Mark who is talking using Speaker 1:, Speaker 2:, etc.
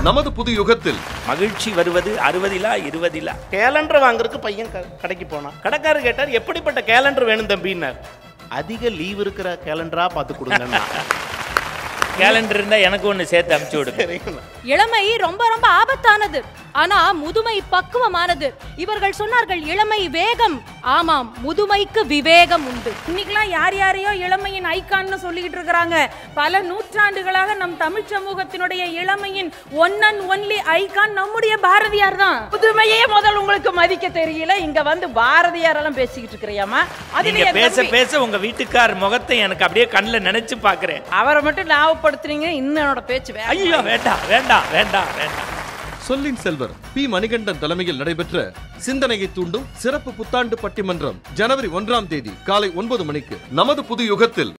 Speaker 1: நமது புது யுகத்தில்
Speaker 2: மகிழ்ச்சி வருவது அறுபதிலா இருபதிலா
Speaker 3: கேலண்டர் வாங்குறதுக்கு பையன் க- கடைக்கு போனான் கடைக்காரர் கேட்டார் எப்படிப்பட்ட கேலண்டர் வேணும் தம்பின்னார் அதிக லீவ் இருக்கிற கேலண்டரா பார்த்து கொடுங்கன்னா
Speaker 2: கேலண்டர் இருந்தா எனக்கு ஒன்று சேர்த்து அமுச்சு விடுங்க
Speaker 3: சரிங்களா
Speaker 4: இளமை ரொம்ப ரொம்ப ஆபத்தானது ஆனா முதுமை பக்குவமானது இவர்கள் சொன்னார்கள் இளமை வேகம் ஆமாம் முதுமைக்கு விவேகம் உண்டு
Speaker 5: இன்னைக்கெல்லாம் யார் யாரையோ இளமையின் ஐகான்னு சொல்லிக்கிட்டு இருக்கிறாங்க பல நூற்றாண்டுகளாக நம் தமிழ் சமூகத்தினுடைய இளமையின் ஒன் அண்ட் ஒன்லி ஐகான் நம்முடைய பாரதியார் தான்
Speaker 6: புதுமையே முதல் உங்களுக்கு மதிக்க தெரியல இங்க வந்து பாரதியார் எல்லாம் பேசிக்கிட்டு இருக்கிறியாமா
Speaker 2: நீங்க பேச பேச உங்க வீட்டுக்கார் முகத்தை எனக்கு அப்படியே கண்ணில் நினைச்சு பாக்குறேன்
Speaker 6: அவரை மட்டும் ஞாபகப்படுத்துறீங்க இன்னும் என்னோட பேச்சு வேகமா
Speaker 2: ஐயோ வேண்டாம் வேண்டாம் வேண்டாம் வேண்டாம்
Speaker 1: சொல்லின் செல்வர் பி மணிகண்டன் தலைமையில் நடைபெற்ற சிந்தனையை தூண்டும் சிறப்பு புத்தாண்டு பட்டிமன்றம் ஜனவரி ஒன்றாம் தேதி காலை ஒன்பது மணிக்கு நமது புது யுகத்தில்